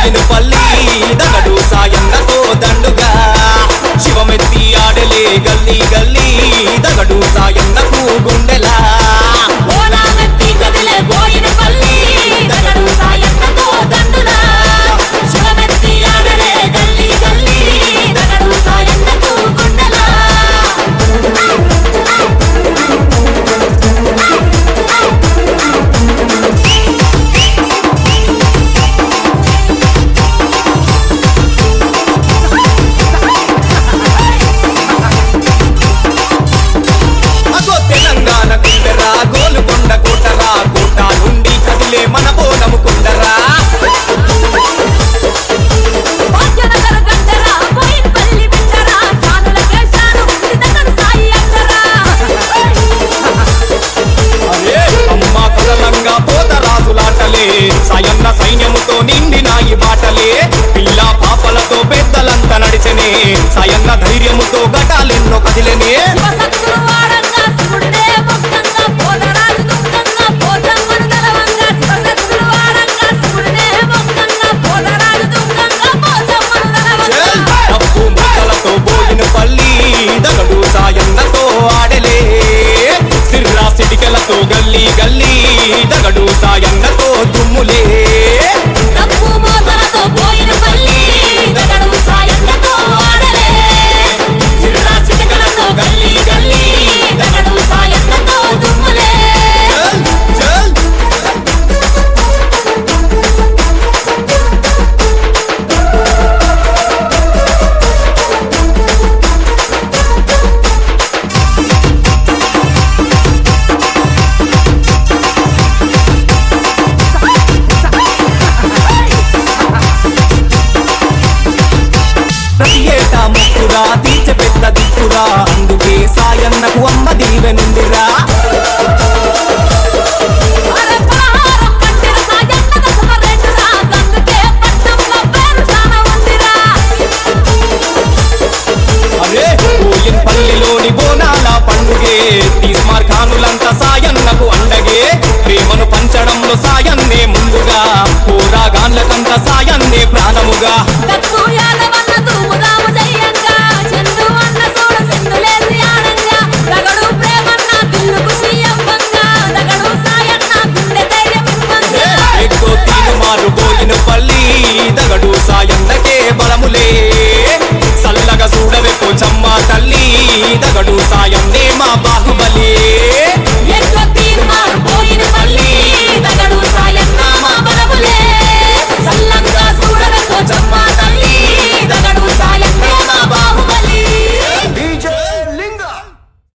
పోయిన పల్లి దగడు సాయన్నతో దండుగా శివమెత్తి ఆడలే గల్లీ గల్లీ దగడు సాయన్నకు గుండెలా ఓనామెత్తి కదిలే పోయిన పల్లి దగడు సాయన్నతో దండులా శివమెత్తి ఆడలే గల్లీ గల్లీ దగడు సాయన్నకు గుండెలా అగో తెలంగాణ గుండెరా గోలుకొండ కోటరా కోట నుండి కదిలే మన బోనము కొండరా భాగ్యనగర గడ్డరా పోయిన పల్లి బిడ్డరా కానుల కేశాలు దగడు సాయి అంటరా అరే అమ్మ కదలంగా పోత రాజులాటలే సాయన్న సైన్యముతో నిండినాయి బాటలే పిల్ల పాపలతో పెద్దలంతా నడిచెనే సాయన్న ధైర్యముతో ఘటాలెన్నో కదిలెనే శివసత్తులు వాడంగా శివుడినే మొక్కంగా పోతరాజు దుఃఖంగా పోతమ్మను తలవంగా శివసత్తులు వాడంగా శివుడినే మొక్కంగా పోతరాజు దుఃఖంగా పోతమ్మను తలవంగా డబ్బు మూతలతో పోయిన పల్లి దగడు సాయన్నతో ఆడలే సిర్రా సిటికలతో గల్లీ గల్లీ దగడు సాయన్నతో దుమ్ములే డబ్బు మోతలతో పోయిన పల్లి దగడు సాయన్నతో ఆడలే చిరురా చిటకలతో గల్లీ గల్లీ దగడు సాయన్నతో దుమ్ములే చల్ చల్ ప్రతి ఏటా ముక్కురా తీర్చ పెద్ద దిక్కురా అందుకే సాయన్నకు అమ్మ దీవెనుందిరా అరే పలహారం పట్టిన సాయన్న దశమరెడ్డురా గందుకే పట్నంలో పేరు చాలా ఉందిరా అరే పోయిన పల్లిలోని బోనాల పండుగే తీస్మార్ ఖానులంతా సాయన్నకు అండగే ప్రేమను పంచడంలో సాయన్నే ముందుగా పోరాగాన్లకంత సాయన్నే ప్రాణముగా డబ్బు యాదవన్న తూముదాము జయ్యంగా చందు అన్న చూడ సింధులేసి ఆడంగా రగడు ప్రేమన్న పిల్లుకు సీయంబంగా రగడు సాయన్న గుండె ధైర్యం ఇవ్వంగా ఎక్కువ తీరు మారు పోయిన పల్లి దగడు సాయన్నకే బలములే సల్లగా చూడవే పోచమ్మ తల్లి దగడు సాయన్నే